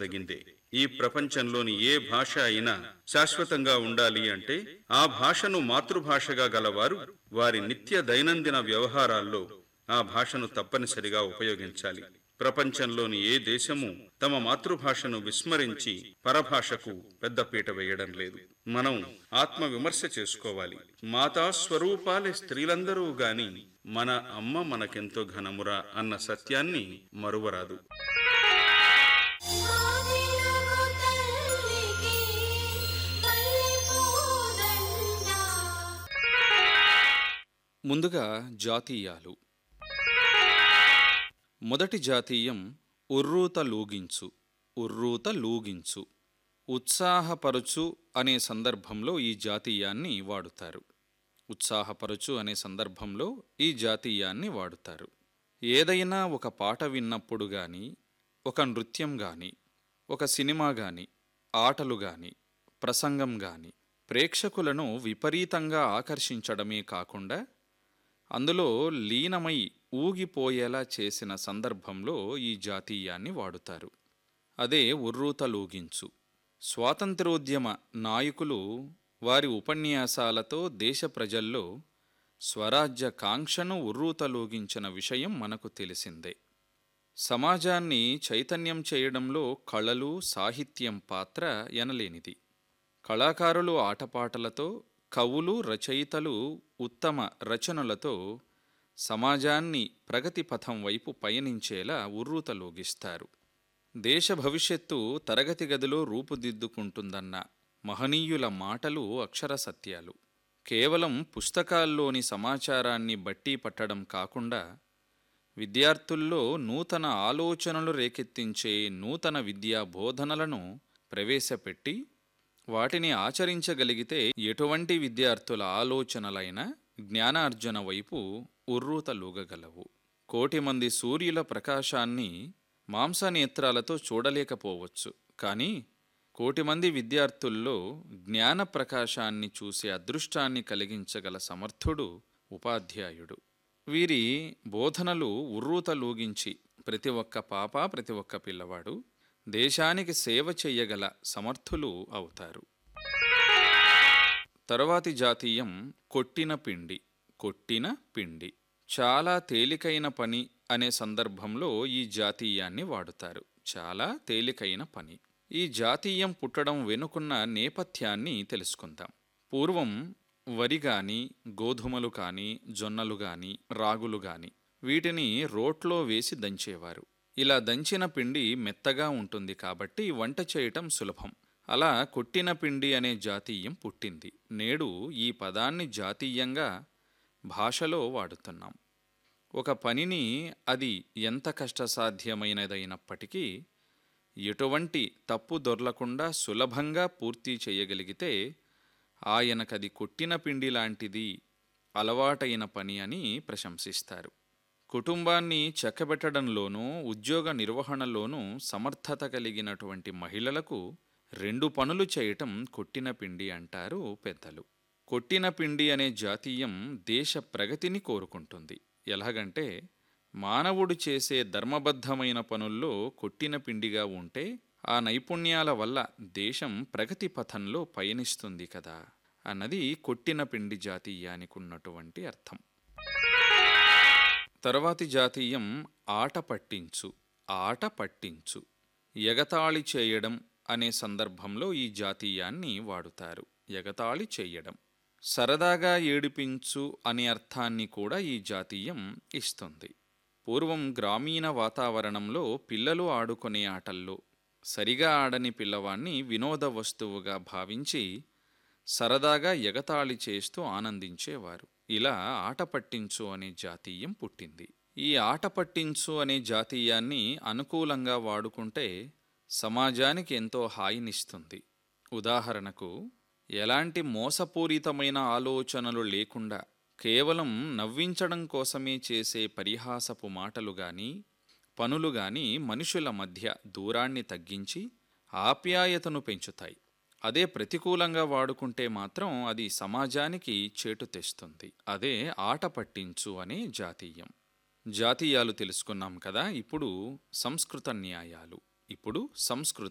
గర్వించదగిందే ఈ ప్రపంచంలోని ఏ భాష అయినా శాశ్వతంగా ఉండాలి అంటే ఆ భాషను మాతృభాషగా గలవారు వారి నిత్య దైనందిన వ్యవహారాల్లో ఆ భాషను తప్పనిసరిగా ఉపయోగించాలి ప్రపంచంలోని ఏ దేశము తమ మాతృభాషను విస్మరించి పరభాషకు పెద్దపీట వేయడం లేదు మనం ఆత్మ విమర్శ చేసుకోవాలి మాతా స్వరూపాలే స్త్రీలందరూ గాని మన అమ్మ మనకెంతో ఘనమురా అన్న సత్యాన్ని మరువరాదు ఆదిలగు తల్లికి పల్లిపూదండ ముందుగా జాతీయాలు మొదటి జాతీయం ఉర్రూత లూగించు ఉర్రూత లూగించు ఉత్సాహపరచు అనే సందర్భంలో ఈ జాతీయాన్ని వాడుతారు ఉత్సాహపరచు అనే సందర్భంలో ఈ జాతీయాన్ని వాడుతారు ఏదైనా ఒక పాట విన్నప్పుడు గాని ఒక నృత్యం గాని ఒక సినిమా గాని ఆటలు గాని ప్రసంగం గాని ప్రేక్షకులను విపరీతంగా ఆకర్షించడమే కాకుండా అందులో లీనమై ఊగిపోయేలా చేసిన సందర్భంలో ఈ జాతీయాన్ని వాడుతారు అదే ఉర్రూతలూగించు స్వాతంత్రోద్యమ నాయకులు వారి ఉపన్యాసాలతో దేశ ప్రజల్లో స్వరాజ్య కాంక్షను ఉర్రూతలూగించిన విషయం మనకు తెలిసిందే సమాజాన్ని చైతన్యం చేయడంలో కళలు సాహిత్యం పాత్ర ఎనలేనిది కళాకారులు ఆటపాటలతో కవులు రచయితలు ఉత్తమ రచనలతో సమాజాన్ని ప్రగతి పథం వైపు పయనించేలా ఉర్రూతలోగిస్తారు దేశ భవిష్యత్తు తరగతి గదిలో రూపుదిద్దుకుంటుందన్న మహనీయుల మాటలు అక్షర సత్యాలు కేవలం పుస్తకాల్లోని సమాచారాన్ని బట్టి పట్టడం కాకుండా విద్యార్థుల్లో నూతన ఆలోచనలు రేకెత్తించే నూతన విద్యా బోధనలను ప్రవేశపెట్టి వాటిని ఆచరించగలిగితే ఎటువంటి విద్యార్థుల ఆలోచనలైనా జ్ఞానార్జన వైపు ఉర్రూతలూగగలవు కోటి మంది సూర్యుల ప్రకాశాన్ని మాంసనేత్రాలతో చూడలేకపోవచ్చు కానీ కోటి మంది విద్యార్థుల్లో జ్ఞాన ప్రకాశాన్ని చూసే అదృష్టాన్ని కలిగించగల సమర్థుడు ఉపాధ్యాయుడు వీరి బోధనలు ఉర్రూతలూగించి ప్రతి ఒక్క పాప ప్రతి ఒక్క పిల్లవాడు దేశానికి సేవ చెయ్యగల సమర్థులు అవుతారు తరువాతి జాతీయం కొట్టిన పిండి కొట్టిన పిండి చాలా తేలికైన పని అనే సందర్భంలో ఈ జాతీయాన్ని వాడుతారు చాలా తేలికైన పని ఈ జాతీయం పుట్టడం వెనుకున్న నేపథ్యాన్ని తెలుసుకుందాం పూర్వం వరి గాని గోధుమలు కాని జొన్నలు గాని రాగులు గాని వీటిని రోట్లో వేసి దంచేవారు ఇలా దంచిన పిండి మెత్తగా ఉంటుంది కాబట్టి వంట చేయటం సులభం అలా కొట్టిన పిండి అనే జాతీయం పుట్టింది నేడు ఈ పదాన్ని జాతీయంగా భాషలో వాడుతున్నాం ఒక పనిని అది ఎంత కష్టసాధ్యమైనదైనప్పటికీ ఎటువంటి తప్పు దొర్లకుండా సులభంగా పూర్తి చేయగలిగితే ఆయనకది కొట్టిన పిండి లాంటిది అలవాటైన పని అని ప్రశంసిస్తారు కుటుంబాన్ని చక్కబెట్టడంలోనూ ఉద్యోగ నిర్వహణలోనూ సమర్థత కలిగినటువంటి మహిళలకు రెండు పనులు చేయటం కొట్టిన పిండి అంటారు పెద్దలు కొట్టిన పిండి అనే జాతీయం దేశ ప్రగతిని కోరుకుంటుంది ఎలాగంటే మానవుడు చేసే ధర్మబద్ధమైన పనుల్లో కొట్టిన పిండిగా ఉంటే ఆ నైపుణ్యాల వల్ల దేశం ప్రగతి పథంలో పయనిస్తుంది కదా అన్నది కొట్టిన పిండి జాతీయానికి ఉన్నటువంటి అర్థం తర్వాతి జాతీయం ఆట పట్టించు ఆట పట్టించు ఎగతాళి చేయడం అనే సందర్భంలో ఈ జాతీయాన్ని వాడుతారు ఎగతాళి చేయడం సరదాగా ఏడిపించు అనే అర్థాన్ని కూడా ఈ జాతీయం ఇస్తుంది పూర్వం గ్రామీణ వాతావరణంలో పిల్లలు ఆడుకునే ఆటల్లో సరిగా ఆడని పిల్లవాణ్ణి వినోద వస్తువుగా భావించి సరదాగా ఎగతాళి చేస్తూ ఆనందించేవారు ఇలా ఆట పట్టించు అనే జాతీయం పుట్టింది ఈ ఆట పట్టించు అనే జాతీయాన్ని అనుకూలంగా వాడుకుంటే సమాజానికి ఎంతో హాయినిస్తుంది ఉదాహరణకు ఎలాంటి మోసపూరితమైన ఆలోచనలు లేకుండా కేవలం నవ్వించడం కోసమే చేసే పరిహాసపు మాటలు గాని పనులు గాని మనుషుల మధ్య దూరాన్ని తగ్గించి ఆప్యాయతను పెంచుతాయి అదే ప్రతికూలంగా వాడుకుంటే మాత్రం అది సమాజానికి చేటు తెస్తుంది అదే ఆట పట్టించు అనే జాతీయం జాతీయాలు తెలుసుకున్నాం కదా ఇప్పుడు సంస్కృత న్యాయాలు ఇప్పుడు సంస్కృత